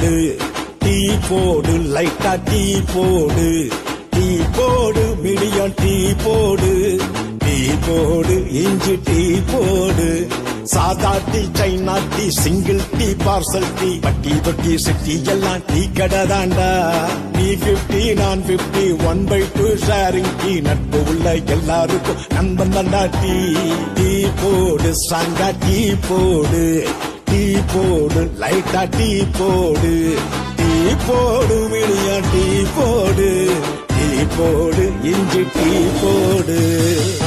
போடு டீ போடு லைட்டா டீ போடு டீ போடு மிடியம் டீ போடு டீ போடு இஞ்சி டீ போடு சாதா tea China tea single tea parcel tea பட்டி தொட்டி சிட்டி எல்லாம் டீ கடை தாண்டா நீ பிப்டி நான் fifty one by two sharing tea நட்பு உள்ள எல்லாருக்கும் நண்பன் தாண்டா டீ டீ போடு சாங்கா டீ போடு டீ போடு லைட்டா டீ போடு டீ போடு விடியா டீ போடு டீ போடு இஞ்சி டீ போடு